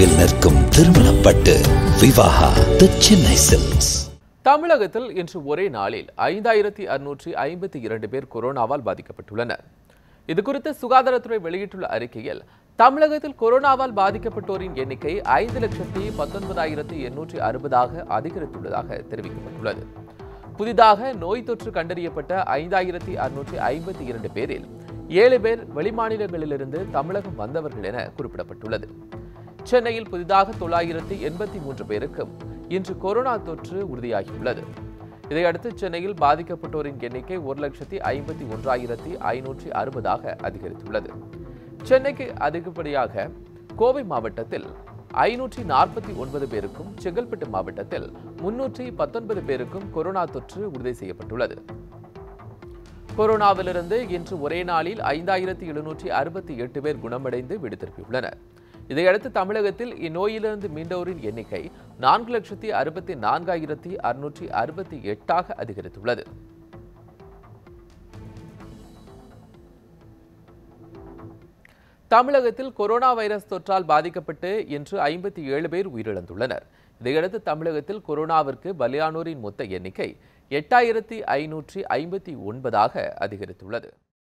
தெருவில் நிற்கும் திருமணப்பட்டு விவாகா தி சென்னை சில்க்ஸ் தமிழகத்தில் இன்று ஒரே நாளில் ஐந்தாயிரத்தி அறுநூற்றி ஐம்பத்தி இரண்டு பேர் கொரோனாவால் பாதிக்கப்பட்டுள்ளனர் இதுகுறித்து சுகாதாரத்துறை வெளியிட்டுள்ள அறிக்கையில் தமிழகத்தில் கொரோனாவால் பாதிக்கப்பட்டோரின் எண்ணிக்கை ஐந்து லட்சத்தி பத்தொன்பதாயிரத்தி எண்ணூற்றி அறுபதாக அதிகரித்துள்ளதாக தெரிவிக்கப்பட்டுள்ளது புதிதாக நோய் தொற்று கண்டறியப்பட்ட ஐந்தாயிரத்தி அறுநூற்றி ஐம்பத்தி இரண்டு பேரில் ஏழு பேர் வெளிமாநிலங்களிலிருந்து தமிழகம் வந்தவர்கள் என குறிப்பிடப்பட்டுள்ளது சென்னையில் புதிதாக தொள்ளாயிரத்தி எண்பத்தி மூன்று பேருக்கும் இன்று கொரோனா தொற்று உறுதியாகியுள்ளது இதையடுத்து சென்னையில் பாதிக்கப்பட்டோரின் எண்ணிக்கை ஒரு லட்சத்தி ஐம்பத்தி ஒன்றாயிரத்தி ஐநூற்றி அறுபதாக அதிகரித்துள்ளது சென்னைக்கு அதிகப்படியாக கோவை மாவட்டத்தில் ஐநூற்றி நாற்பத்தி ஒன்பது பேருக்கும் செங்கல்பட்டு மாவட்டத்தில் முன்னூற்றி பத்தொன்பது பேருக்கும் கொரோனா தொற்று உறுதி செய்யப்பட்டுள்ளது கொரோனாவிலிருந்து இன்று ஒரே நாளில் ஐந்தாயிரத்தி எழுநூற்றி அறுபத்தி எட்டு பேர் குணமடைந்து வீடு திரும்பியுள்ளனர் இதையடுத்து தமிழகத்தில் இந்நோயிலிருந்து மீண்டோரின் எண்ணிக்கை நான்கு லட்சத்தி அறுபத்தி நான்காயிரத்தி அறுநூற்றி அறுபத்தி எட்டாக அதிகரித்துள்ளது தமிழகத்தில் கொரோனா வைரஸ் தொற்றால் பாதிக்கப்பட்டு இன்று ஐம்பத்தி ஏழு பேர் உயிரிழந்துள்ளனர் இதையடுத்து தமிழகத்தில் கொரோனாவிற்கு பலியானோரின் மொத்த எண்ணிக்கை எட்டாயிரத்தி ஐநூற்றி ஐம்பத்தி ஒன்பதாக அதிகரித்துள்ளது